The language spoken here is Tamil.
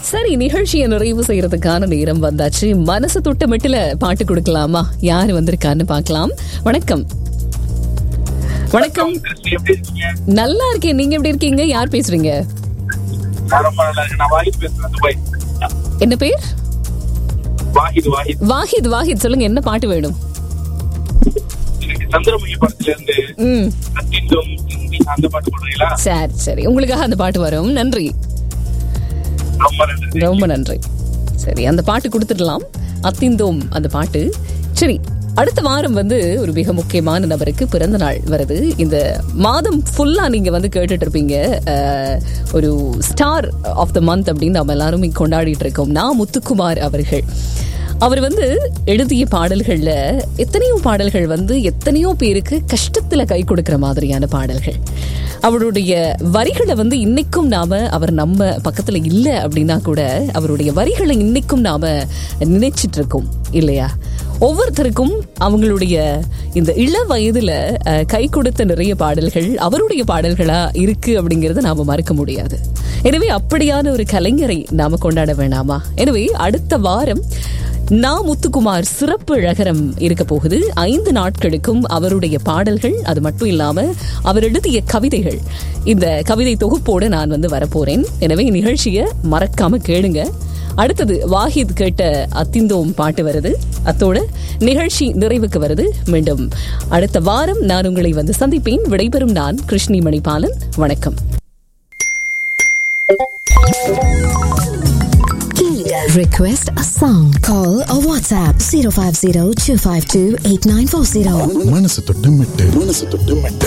சரி நிகழ்ச்சியை நிறைவு செய்யறதுக்கான நேரம் வந்தாச்சு மனசு தொட்ட மட்டில பாட்டு கொடுக்கலாமா யாரு வந்திருக்கான்னு பார்க்கலாம் வணக்கம் வணக்கம் கிறிஸ்டி, எப்படி இருக்கீங்க? நல்லா இருக்கேன் நீங்க எப்படி இருக்கீங்க யார் பேசுறீங்க நான் ரொம்ப நல்லா இருக்கேன். நான் வாஹித் பேசுறேன், துபாய். என்ன பேர் வாஹித், வாஹித். வாஹித் வாஹித் சொல்லுங்க என்ன பாட்டு வேணும் எனக்கு சந்திரமுகி படத்துல இருந்து ம் அத்திந்தோம் சிந்தி அந்த பாட்டு போடுறீங்களா சரி சரி உங்களுக்காக அந்த பாட்டு வரும் நன்றி ரொம்ப நன்றி ரொம்ப நன்றி சரி அந்த பாட்டு கொடுத்துடலாம் அத்திந்தோம் அந்த பாட்டு சரி அடுத்த வாரம் வந்து ஒரு மிக முக்கியமான நபருக்கு பிறந்த நாள் வருது இந்த மாதம் ஃபுல்லா நீங்க வந்து கேட்டுட்டு இருப்பீங்க அஹ், ஒரு ஸ்டார் ஆஃப் த மந்த் அப்படின்னு நம்ம எல்லாருமே கொண்டாடிட்டு இருக்கோம் நான் முத்துக்குமார் அவர்கள் அவர் வந்து எழுதிய பாடல்கள்ல எத்தனையோ பாடல்கள் வந்து எத்தனையோ பேருக்கு கஷ்டத்துல கை கொடுக்கிற மாதிரியான பாடல்கள் அவருடைய வரிகளை வந்து இன்னைக்கும் நாம அவர் நம்ம பக்கத்துல இல்ல அப்படின்னா கூட அவருடைய வரிகளை இன்னைக்கும் நாம நினைச்சிட்டு இருக்கோம் இல்லையா ஒவ்வொருத்தருக்கும் அவங்களுடைய இந்த இள வயதுல அஹ், கை கொடுத்த நிறைய பாடல்கள் அவருடைய பாடல்களா இருக்கு அப்படிங்கறத நாம மறக்க முடியாது எனவே அப்படியான ஒரு கலைஞரை நாம கொண்டாட வேணாமா எனவே அடுத்த வாரம் நா முத்துக்குமார் சிறப்பு இழகரம் இருக்க போகுது ஐந்து நாட்களுக்கும் அவருடைய பாடல்கள் அது மட்டும் இல்லாம அவர் எழுதிய கவிதைகள் இந்த கவிதை தொகுப்போடு நான் வந்து வரப்போறேன் எனவே நிகழ்ச்சியை மறக்காம கேளுங்க அடுத்தது வாஹித் கேட்ட அத்திந்தோம் பாட்டு வருது அத்தோட நிகழ்ச்சி நிறைவுக்கு வருது மீண்டும் அடுத்த வாரம் நான் உங்களை வந்து சந்திப்பேன் விடைபெறும் நான் கிருஷ்ணி மணிபாலன் வணக்கம் Request a song. Call or WhatsApp 050 252 8940. மனசு தொட்டு மெட்டு மனசு தொட்டு மெட்டு